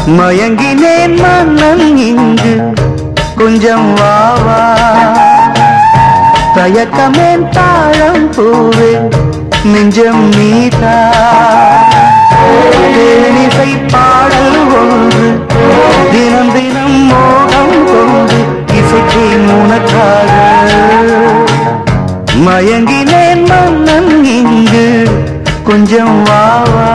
மயங்கினேன் மன்னன் இங்கு கொஞ்சம் வாவா தயக்கமேன் தாழம் பூவே நெஞ்சம் நீதா தேனிசை பாடல் ஒன்று தினம் தினம் மோகம் கொண்டு இசைக்கு உனக்காக மயங்கினேன் மன்னன் இங்கு கொஞ்சம் வாவா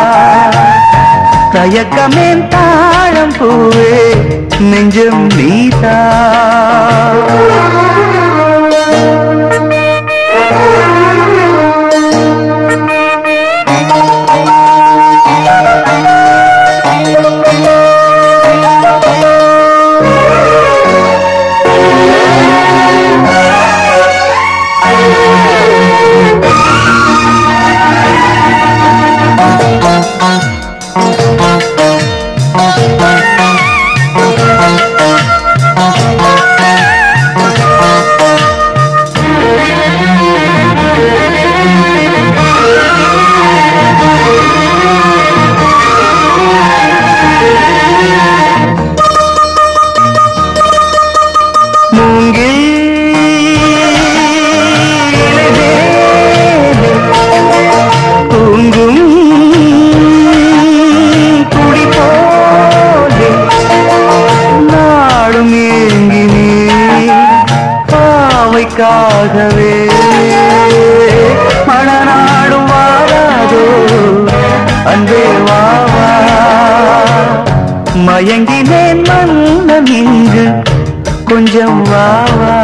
தயக்கமேன் தாழம் பூவே நெஞ்சம் நீதா மூங்கில் தூங்கும் குடி போலே நாடும் ஏங்கினே பாவைக்காகவே மணநாடும் வாராதோ அன்பே வாவா மயங்கினேன் மன்னன் இங்கு கொஞ்சம் வாவா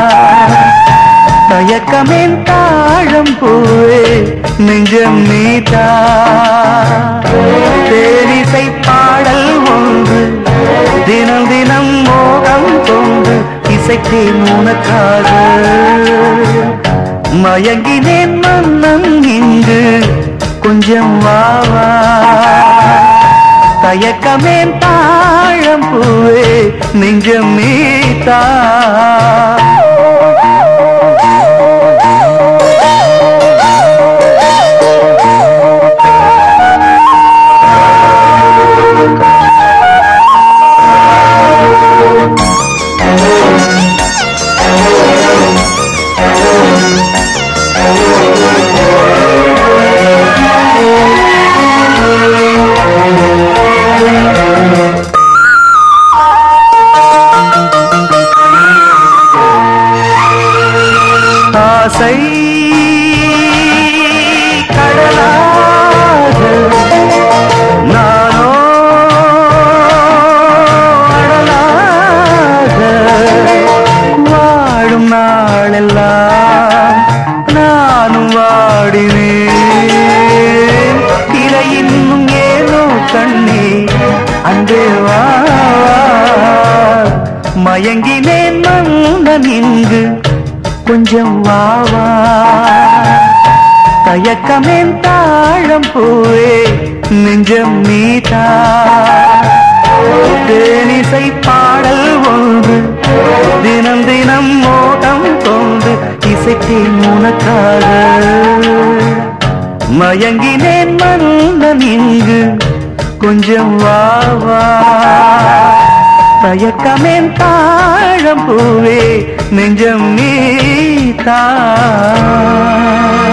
தயக்கமேன் தாழம் பூவே நெஞ்சம் நீதா தேனிசை பாடல் ஒன்று தினம் தினம் மோகம் கொண்டு இசைக்கு உனக்காக மயங்கினேன் மன்னன் இங்கு கொஞ்சம் வாவா தயக்கமேன் தாழம் பூவே நெஞ்சம் நீதா ஆசை கடலாக நானோ அடலாக வாழும் நாளெல்லாம் நானும் வாடினேன் இதை இன்னும் ஏனோ கண்ணே அன்பே வா மயங்கினேன் மன்னன் இங்கு கொஞ்சம் வாவா தயக்கமேன் தாழம் பூவே நெஞ்சம் நீதா தேனிசை பாடல் ஒன்று தினம் தினம் மோகம் கொண்டு இசைக்கு உனக்காக மயங்கினேன் மன்னன் இங்கு கொஞ்சம் வாவா தயக்கமேன் தாழம் பூவே நெஞ்சம் நீதா